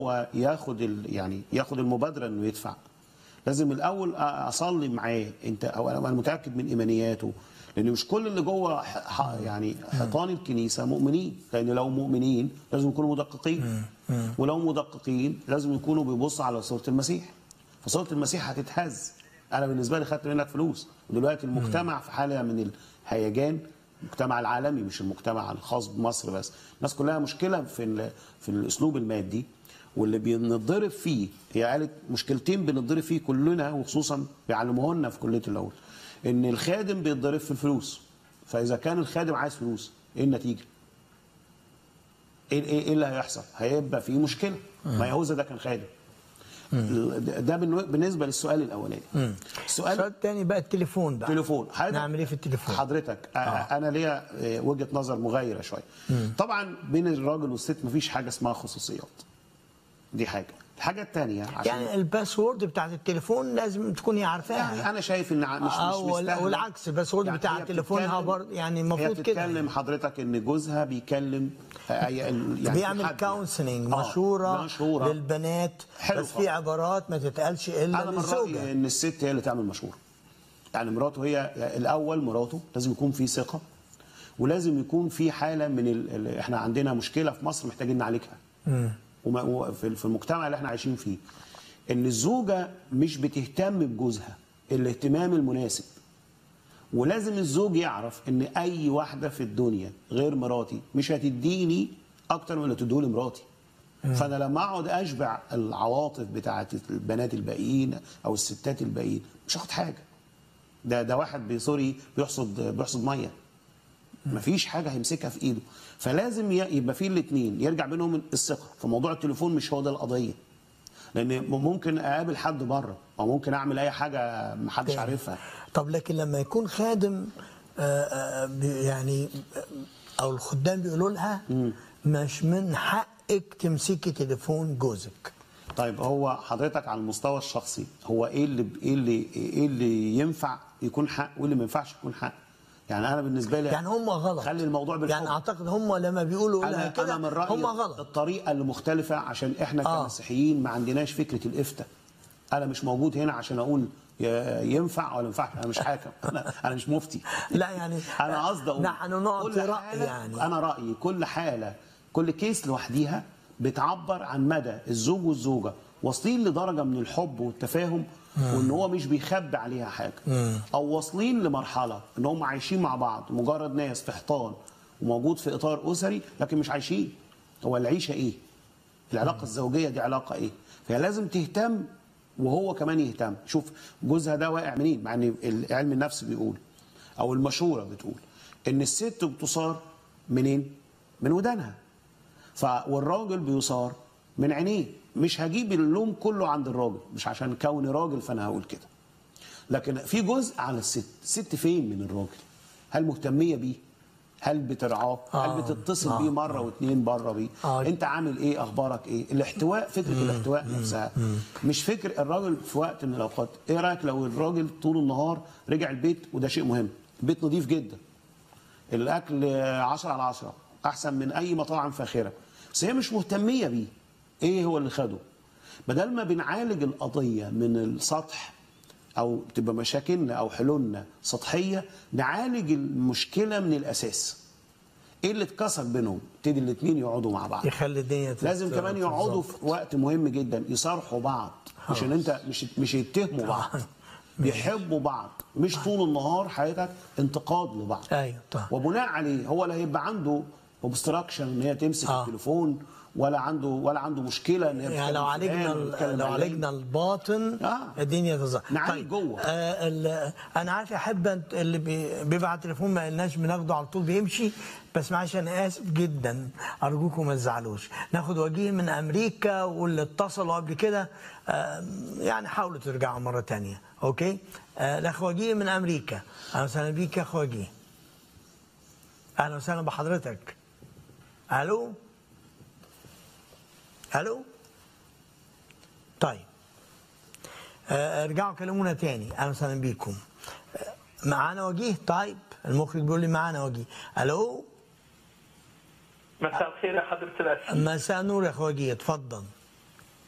هو ياخد ال... يعني ياخد المبادره انه يدفع لازم الاول أ- اصلي معاه انت او انا أنا متاكد من ايمانياته لان مش كل اللي جوه ح... ح- يعني حيطان الكنيسه مؤمنين لان لو مؤمنين لازم يكونوا مدققين ولو مدققين لازم يكونوا بيبصوا على صوره المسيح فصوره المسيح هتتهز انا بالنسبه لي خدت منك فلوس ودلوقتي المجتمع في حاله من الهيجان المجتمع العالمي مش المجتمع الخاص بمصر بس الناس كلها مشكله في ال- في الاسلوب المادي واللي بنضرب فيه هي قالت مشكلتين بنضرب فيه كلنا وخصوصا بيعلموه لنا في كليه الاول ان الخادم بيتضرب في الفلوس فاذا كان الخادم عايز فلوس ايه النتيجه؟ ايه ايه إيه اللي هيحصل؟ هيبقى في مشكله ما يهوذا ده كان خادم ده بالنو- بالنسبه للسؤال الاولاني السؤال السؤال الثاني بقى التليفون بقى تليفون حضرتك- نعمل ايه في التليفون حضرتك آه. انا ليا آه، وجهه نظر مغايره شويه طبعا بين الراجل والست مفيش حاجه اسمها خصوصيات دي حاجه الحاجه الثانيه عشان يعني الباسورد بتاعت التليفون لازم تكون هي عارفاها يعني انا شايف ان ع- مش مش أو مستاهله والعكس، الباسورد بتاع هي تليفونها بتتكلم- برضه يعني هي المفروض كده بتتكلم حضرتك ان جوزها بيكلم آه، يعني في بيعمل حد كونسلنج آه، مشوره مشوره للبنات حلو بس في خالص. عبارات ما تتقالش الا انا من للزوجه رايي ان الست هي اللي تعمل مشوره يعني مراته هي الاول مراته لازم يكون في ثقه ولازم يكون في حاله من ال... ال- احنا عندنا مشكله في مصر محتاجين نعالجها وما... وفي في المجتمع اللي احنا عايشين فيه ان الزوجه مش بتهتم بجوزها الاهتمام المناسب ولازم الزوج يعرف ان اي واحده في الدنيا غير مراتي مش هتديني اكتر من اللي تديه مراتي فانا لما اقعد اشبع العواطف بتاعت البنات الباقيين او الستات الباقيين مش هاخد حاجه ده ده واحد بسوري بيحصد بيحصد ميه مفيش حاجه هيمسكها في ايده فلازم ي- يبقى في الاثنين يرجع بينهم الثقه فموضوع التليفون مش هو ده القضيه لان ممكن اقابل حد بره او ممكن اعمل اي حاجه محدش عارفها طب لكن لما يكون خادم آه، آه، بي- يعني آه، او الخدام بيقولوا لها مش من حقك تمسكي تليفون جوزك طيب هو حضرتك على المستوى الشخصي هو ايه اللي ايه اللي ايه اللي ينفع يكون حق وايه اللي ما ينفعش يكون حق يعني انا بالنسبه لي يعني هم غلط خلي الموضوع بالحب يعني اعتقد هم لما بيقولوا لها انا كده انا من رايي هم غلط الطريقه اللي مختلفه عشان احنا آه. كمسيحيين ما عندناش فكره الافتاء انا مش موجود هنا عشان اقول ي- ينفع ولا ما ينفعش انا مش حاكم انا انا مش مفتي لا يعني انا قصدي اقول نحن نعطي كل رأي حالة يعني. انا رايي كل حاله كل كيس لوحديها بتعبر عن مدى الزوج والزوجه واصلين لدرجه من الحب والتفاهم وان هو مش بيخبي عليها حاجه او واصلين لمرحله ان هم عايشين مع بعض مجرد ناس في حيطان وموجود في اطار اسري لكن مش عايشين هو العيشه ايه العلاقه الزوجيه دي علاقه ايه فهي لازم تهتم وهو كمان يهتم شوف جوزها ده واقع منين مع ان علم النفس بيقول او المشوره بتقول ان الست بتصار منين من ودانها ف والراجل بيصار من عينيه مش هجيب اللوم كله عند الراجل مش عشان كوني راجل فانا هقول كده لكن في جزء على الست الست فين من الراجل هل مهتميه بيه هل بترعاه آه. هل بتتصل آه. بيه مره واثنين بره بيه آه. انت عامل ايه اخبارك ايه الاحتواء فكره الاحتواء نفسها مش فكر الراجل في وقت من الاوقات ايه رايك لو الراجل طول النهار رجع البيت وده شيء مهم البيت نظيف جدا الاكل 10 على 10 احسن من اي مطاعم فاخره بس هي مش مهتميه بيه ايه هو اللي خده بدل ما بنعالج القضيه من السطح او تبقى مشاكلنا او حلولنا سطحيه نعالج المشكله من الاساس ايه اللي اتكسر بينهم ابتدي الاثنين يقعدوا مع بعض يخلي الدنيا تت- لازم كمان يقعدوا تتظبط. في وقت مهم جدا يصارحوا بعض مش ان انت مش مش يتهموا بعض يحبوا بعض مش طول النهار حياتك انتقاد لبعض ايوه طبعا وبناء عليه هو لا هيبقى عنده اوبستراكشن ان هي تمسك آه. آه. التليفون ولا عنده ولا عنده مشكله ان هي يعني لو بتكلم عالجنا فلان ال- وبتكلم لو علان. عالجنا الباطن آه. الدنيا تظهر نعالج جوه. آه ال- انا عارف يا حبه اللي بي- بيبعت تليفون ما قلناش بناخده على طول بيمشي بس معلش انا اسف جدا ارجوكم ما تزعلوش ناخد وجيه من امريكا واللي اتصلوا قبل كده آه يعني حاولوا ترجعوا مره تانية اوكي آه الاخ وجيه من امريكا اهلا وسهلا بيك يا اخ وجيه اهلا وسهلا بحضرتك الو الو طيب آه، ارجعوا كلمونا تاني اهلا وسهلا بيكم آه، معانا وجيه طيب المخرج بيقول لي معانا وجيه الو مساء الخير يا حضرة الأسيس مساء نور يا اخو وجيه اتفضل